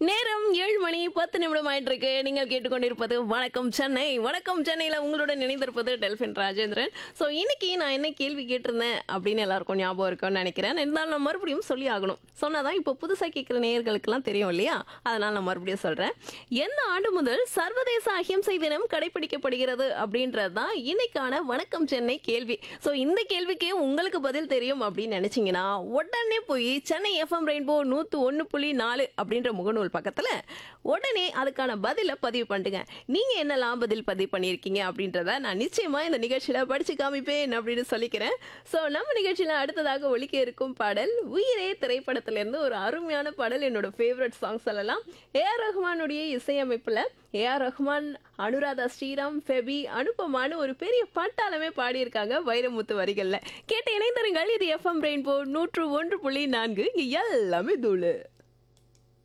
நேரம் ஏழு மணி பத்து நிமிடம் ஆயிட்டு இருக்கு நீங்கள் கேட்டுக்கொண்டிருப்பது வணக்கம் சென்னை வணக்கம் சென்னையில் உங்களுடன் இணைந்திருப்பது டெல்பின் ராஜேந்திரன் ஸோ இன்னைக்கு நான் என்ன கேள்வி கேட்டிருந்தேன் அப்படின்னு எல்லாருக்கும் ஞாபகம் இருக்கும்னு நினைக்கிறேன் இருந்தாலும் நான் மறுபடியும் சொல்லி ஆகணும் சொன்னாதான் இப்போ புதுசாக கேட்குற நேயர்களுக்கெல்லாம் தெரியும் இல்லையா அதனால் நான் மறுபடியும் சொல்கிறேன் எந்த ஆண்டு முதல் சர்வதேச அஹிம்சை தினம் கடைபிடிக்கப்படுகிறது அப்படின்றது தான் இன்னைக்கான வணக்கம் சென்னை கேள்வி ஸோ இந்த கேள்விக்கு உங்களுக்கு பதில் தெரியும் அப்படின்னு நினைச்சீங்கன்னா உடனே போய் சென்னை எஃப்எம் ரெயின்போ நூற்று ஒன்று புள்ளி நாலு அப்படின்ற முகநூல் பக்கத்தில் உடனே அதுக்கான பதிலை பதிவு பண்ணுங்க நீங்கள் என்னெல்லாம் பதில் பதிவு பண்ணியிருக்கீங்க அப்படின்றத நான் நிச்சயமாக இந்த நிகழ்ச்சியில் படித்து காமிப்பேன் அப்படின்னு சொல்லிக்கிறேன் ஸோ நம்ம நிகழ்ச்சியில் அடுத்ததாக ஒலிக்க இருக்கும் பாடல் உயிரே திரைப்படத்திலேருந்து ஒரு அருமையான பாடல் என்னோட ஃபேவரட் சாங் சொல்லலாம் ஏஆர் ரஹ்மானுடைய இசையமைப்பில் ஏஆர் ரஹ்மான் அனுராதா ஸ்ரீராம் ஃபெபி அனுபமானு ஒரு பெரிய பட்டாளமே பாடியிருக்காங்க வைரமுத்து வரிகளில் கேட்டு இணைந்தருங்கள் இது எஃப்எம் ரெயின்போ நூற்று ஒன்று புள்ளி நான்கு இங்க எல்லாமே தூளு